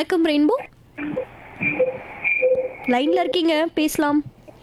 வணக்கம் ரெயின்போ லைன்ல இருக்கீங்க பேசலாம்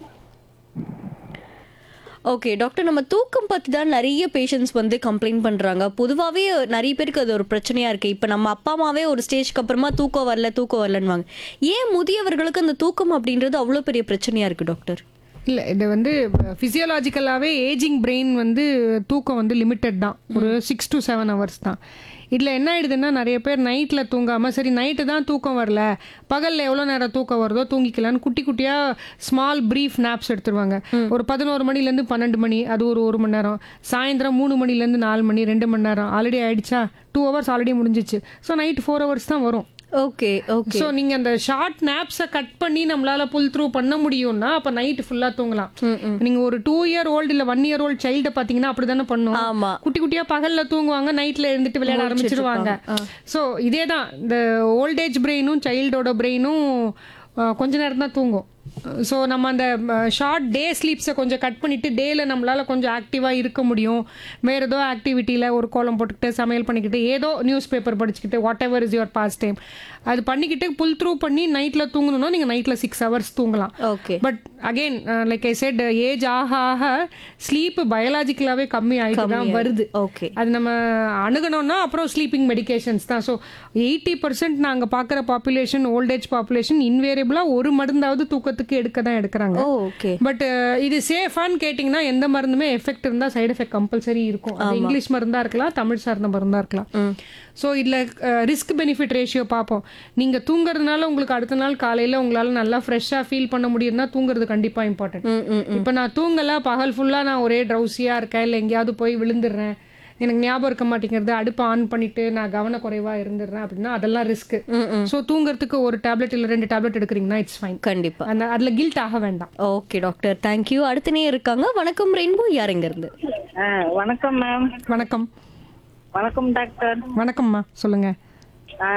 ஓகே டாக்டர் நம்ம தூக்கம் பற்றி தான் நிறைய பேஷண்ட்ஸ் வந்து கம்ப்ளைண்ட் பண்ணுறாங்க பொதுவாகவே நிறைய பேருக்கு அது ஒரு பிரச்சனையாக இருக்குது இப்போ நம்ம அப்பா அம்மாவே ஒரு ஸ்டேஜ்க்கு அப்புறமா தூக்கம் வரல தூக்கம் வரலன்னுவாங்க ஏன் முதியவர்களுக்கு அந்த தூக்கம் அப்படின்றது அவ்வளோ பெரிய பிரச்சனையாக இருக்குது டாக்டர் இல்லை இது வந்து ஃபிசியலாஜிக்கலாகவே ஏஜிங் பிரெயின் வந்து தூக்கம் வந்து லிமிட்டட் தான் ஒரு சிக்ஸ் டு செவன் ஹவர்ஸ் தான் இதில் என்ன ஆயிடுதுன்னா நிறைய பேர் நைட்டில் தூங்காமல் சரி நைட்டு தான் தூக்கம் வரல பகலில் எவ்வளோ நேரம் தூக்கம் வருதோ தூங்கிக்கலான்னு குட்டி குட்டியாக ஸ்மால் ப்ரீஃப் நாப்ஸ் எடுத்துருவாங்க ஒரு பதினோரு மணிலேருந்து பன்னெண்டு மணி அது ஒரு ஒரு மணி நேரம் சாயந்தரம் மூணு மணிலேருந்து நாலு மணி ரெண்டு மணி நேரம் ஆல்ரெடி ஆயிடுச்சா டூ ஹவர்ஸ் ஆல்ரெடி முடிஞ்சிச்சு ஸோ நைட் ஃபோர் ஹவர்ஸ் தான் வரும் ஓகே ஓகே ஸோ நீங்க அந்த ஷார்ட் நாப்ஸை கட் பண்ணி நம்மளால புல் த்ரூ பண்ண முடியும்னா அப்ப நைட் ஃபுல்லா தூங்கலாம் நீங்க ஒரு டூ இயர் ஓல்டு இல்ல ஒன் இயர் ஓல்டு சைல்ட பாத்தீங்கன்னா அப்படிதானே பண்ணும் ஆமா குட்டி குட்டியா பகல்ல தூங்குவாங்க நைட்ல எழுந்துட்டு விளையாட ஆரம்பிச்சிருவாங்க ஸோ இதே தான் இந்த ஓல்டேஜ் பிரெயினும் சைல்டோட பிரெயினும் கொஞ்ச நேரம் தான் தூங்கும் ஸோ நம்ம அந்த ஷார்ட் டே ஸ்லீப்ஸை கொஞ்சம் கட் பண்ணிட்டு டேல நம்மளால கொஞ்சம் ஆக்டிவாக இருக்க முடியும் வேற ஏதோ ஆக்டிவிட்டியில் ஒரு கோலம் போட்டுக்கிட்டு சமையல் பண்ணிக்கிட்டு ஏதோ நியூஸ் பேப்பர் படிச்சுக்கிட்டு whatever is your pastime அது பண்ணிக்கிட்டு புல் த்ரூ பண்ணி நைட்டில் தூங்கணும்னா நீங்கள் நைட்டில் சிக்ஸ் ஹவர்ஸ் தூங்கலாம் okay but again like I said age ஆக ஆக ஸ்லீப் பயாலஜிக்கலாகவே கம்மி ஆகிட்டு தான் வருது ஓகே அது நம்ம அணுகணும்னா அப்புறம் ஸ்லீப்பிங் மெடிகேஷன்ஸ் தான் ஸோ எயிட்டி பர்சன்ட் நாங்கள் பார்க்குற பாப்புலேஷன் ஓல்டேஜ் பாப்புலேஷன் இன்வேரியபிளாக ஒரு மருந்தாவது தூக்கத்துக்கு எடுக்க தான் எடுக்கிறாங்க ஓ ஓகே பட் இது சேஃபான்னு கேட்டிங்கன்னா எந்த மருந்துமே எஃபெக்ட் இருந்தால் சைடு எஃபெக்ட் கம்பல்சரி இருக்கும் அது இங்கிலீஷ் மருந்தாக இருக்கலாம் தமிழ் சார்ந்த மருந்தாக இருக்கலாம் ஸோ இதில் ரிஸ்க் பெனிஃபிட் ரேஷியோ பார்ப்போம் நீங்கள் தூங்குறதுனால உங்களுக்கு அடுத்த நாள் காலையில் உங்களால் நல்லா ஃப்ரெஷ்ஷாக ஃபீல் பண்ண முடியும்னா தூங்குறது கண்டிப்பாக இம்பார்ட்டன்ட் ம் ம் இப்போ நான் தூங்கல பகல் ஃபுல்லாக நான் ஒரே ட்ரௌசியாக இருக்கேன் இல்லை எங்கேயாவது போய் விழுந்துடுறேன் எனக்கு ஞாபகம் இருக்க மாட்டேங்கிறது அடுப்பை ஆன் பண்ணிட்டு நான் கவனக்குறைவா இருந்துடுறேன் அப்படின்னா அதெல்லாம் ரிஸ்க் ஸோ தூங்குறதுக்கு ஒரு டேப்லெட் இல்லை ரெண்டு டேப்லெட் எடுக்கிறீங்கன்னா இட்ஸ் ஃபைன் கண்டிப்பா அந்த அதில் கில்ட் ஆக வேண்டாம் ஓகே டாக்டர் தேங்க்யூ அடுத்தனே இருக்காங்க வணக்கம் ரெயின்போ யார் எங்க இருந்து ஆ, வணக்கம் மேம் வணக்கம் வணக்கம் டாக்டர் வணக்கம்மா சொல்லுங்க ஆ,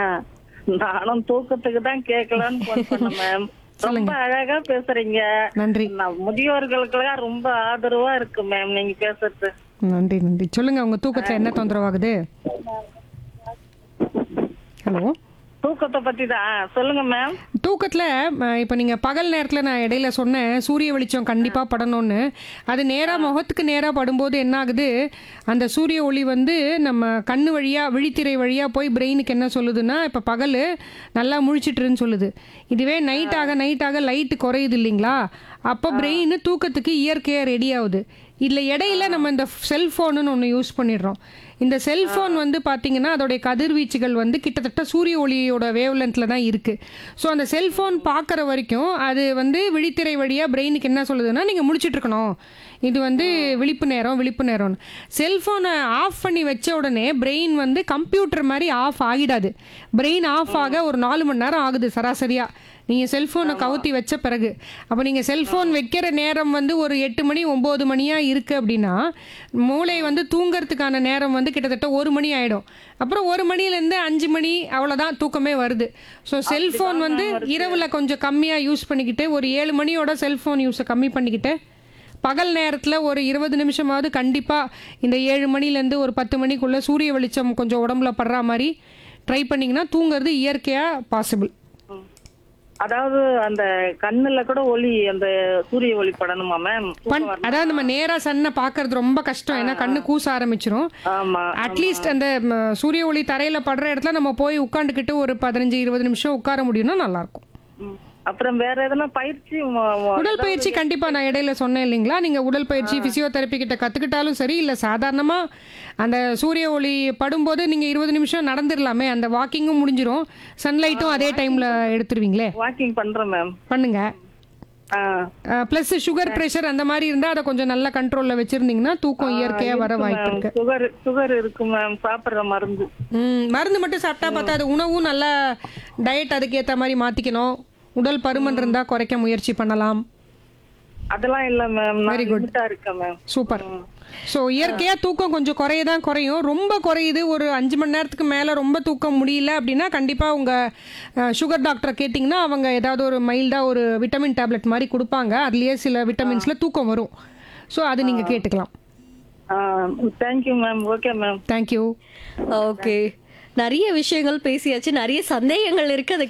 நானும் தூக்கத்துக்கு தான் கேட்கலான்னு போன் பண்ணேன் மேம் ரொம்ப அழகா பேசுறீங்க நன்றி நான் முதியோர்களுக்கெல்லாம் ரொம்ப ஆதரவா இருக்கு மேம் நீங்க பேசுறது நன்றி நன்றி சொல்லுங்க உங்க தூக்கத்துல என்ன தொந்தரவாகுது ஹலோ தூக்கத்தை பத்தி தான் ஆ, சொல்லுங்க மேம் தூக்கத்தில் இப்போ நீங்கள் பகல் நேரத்தில் நான் இடையில சொன்னேன் சூரிய வெளிச்சம் கண்டிப்பாக படணும்னு அது நேராக முகத்துக்கு நேராக படும்போது என்ன ஆகுது அந்த சூரிய ஒளி வந்து நம்ம கண்ணு வழியாக விழித்திரை வழியாக போய் பிரெயினுக்கு என்ன சொல்லுதுன்னா இப்போ பகல் நல்லா முழிச்சிட்டுருன்னு சொல்லுது இதுவே நைட் ஆக நைட் ஆக லைட்டு குறையுது இல்லைங்களா அப்போ பிரெயின் தூக்கத்துக்கு இயற்கையாக ரெடி ஆகுது இதில் இடையில நம்ம இந்த செல்ஃபோனுன்னு ஒன்று யூஸ் பண்ணிடுறோம் இந்த செல்ஃபோன் வந்து பார்த்தீங்கன்னா அதோடைய கதிர்வீச்சுகள் வந்து கிட்டத்தட்ட சூரிய ஒளியோட வேவ்லென்த்தில் தான் இருக்குது ஸோ அந்த செல்ஃபோன் பார்க்குற வரைக்கும் அது வந்து விழித்திரை வழியாக பிரெயினுக்கு என்ன சொல்லுதுன்னா நீங்கள் முடிச்சிட்டு இருக்கணும் இது வந்து விழிப்பு நேரம் விழிப்பு நேரம்னு செல்ஃபோனை ஆஃப் பண்ணி வச்ச உடனே பிரெயின் வந்து கம்ப்யூட்டர் மாதிரி ஆஃப் ஆகிடாது பிரெயின் ஆஃப் ஆக ஒரு நாலு மணி நேரம் ஆகுது சராசரியாக நீங்கள் செல்ஃபோனை கவுத்தி வச்ச பிறகு அப்போ நீங்கள் செல்ஃபோன் வைக்கிற நேரம் வந்து ஒரு எட்டு மணி ஒம்பது மணியாக இருக்குது அப்படின்னா மூளை வந்து தூங்கறதுக்கான நேரம் வந்து கிட்டத்தட்ட ஒரு மணி ஆகிடும் அப்புறம் ஒரு மணிலேருந்து அஞ்சு மணி அவ்வளோதான் தூக்கமே வருது ஸோ செல்ஃபோன் வந்து இரவில் கொஞ்சம் கம்மியாக யூஸ் பண்ணிக்கிட்டு ஒரு ஏழு மணியோட செல்ஃபோன் யூஸை கம்மி பண்ணிக்கிட்டு பகல் நேரத்தில் ஒரு இருபது நிமிஷமாவது கண்டிப்பாக இந்த ஏழு மணிலேருந்து ஒரு பத்து மணிக்குள்ளே சூரிய வெளிச்சம் கொஞ்சம் உடம்புல படுற மாதிரி ட்ரை பண்ணிங்கன்னா தூங்குறது இயற்கையாக பாசிபிள் அதாவது அந்த கண்ணுல கூட ஒளி அந்த சூரிய ஒளி படணுமா மேம் பண் அதாவது நம்ம நேரா சன்னை பார்க்கறது ரொம்ப கஷ்டம் ஏன்னா கண்ணு கூச ஆரம்பிச்சிரும் ஆமா அட்லீஸ்ட் அந்த ம, சூரிய ஒளி தரையில படுற இடத்துல நம்ம போய் உட்காந்துக்கிட்டு ஒரு பதினஞ்சு இருபது நிமிஷம் உட்கார முடியும்னா நல்லா இருக்கும் ம். அப்புறம் வேற எதனா பயிற்சி ம- ம- உடல் பயிற்சி கண்டிப்பா நான் இடையில சொன்னேன் இல்லைங்களா நீங்க உடல் பயிற்சி பிசியோதெரப்பி கிட்ட கத்துக்கிட்டாலும் சரி இல்ல சாதாரணமா அந்த சூரிய ஒளி படும்போது நீங்க இருபது நிமிஷம் நடந்துடலாமே அந்த வாக்கிங்கும் முடிஞ்சிரும் சன்லைட்டும் அதே டைம்ல எடுத்துருவீங்களே வாக்கிங் பண்றேன் மேம் பண்ணுங்க ஆ ப்ளஸ் சுகர் ப்ரெஷர் அந்த மாதிரி இருந்தா அதை கொஞ்சம் நல்ல கண்ட்ரோல்ல வச்சிருந்தீங்கன்னா தூக்கம் இயற்கையா வர வாய்ப்பு இருக்கு சுகர் சுகர் இருக்கு மேம் சாப்பிடுற மருந்து ம், மருந்து மட்டும் சாப்பிட்டா பார்த்தா அது உணவும் நல்லா டயட் அதுக்கு ஏத்த மாதிரி மாத்திக்கணும் உடல் பருமன் இருந்தா குறைக்க முயற்சி பண்ணலாம் அதெல்லாம் இல்ல மேம் Very நான் good. லிமிட்டா இருக்கேன் மேம் சூப்பர் ஸோ இயற்கையா தூக்கம் கொஞ்சம் குறையதான் குறையும் ரொம்ப குறையுது ஒரு அஞ்சு மணி நேரத்துக்கு மேல ரொம்ப தூக்கம் முடியல அப்படின்னா கண்டிப்பா உங்க சுகர் டாக்டரை கேட்டிங்கன்னா அவங்க ஏதாவது ஒரு மைல்டா ஒரு விட்டமின் டேப்லெட் மாதிரி கொடுப்பாங்க அதுலயே சில விட்டமின்ஸ்ல தூக்கம் வரும் ஸோ அது நீங்க கேட்டுக்கலாம் thank you ma'am okay ma'am thank you okay நிறைய விஷயங்கள் பேசியாச்சு நிறைய சந்தேகங்கள் இருக்கு அதை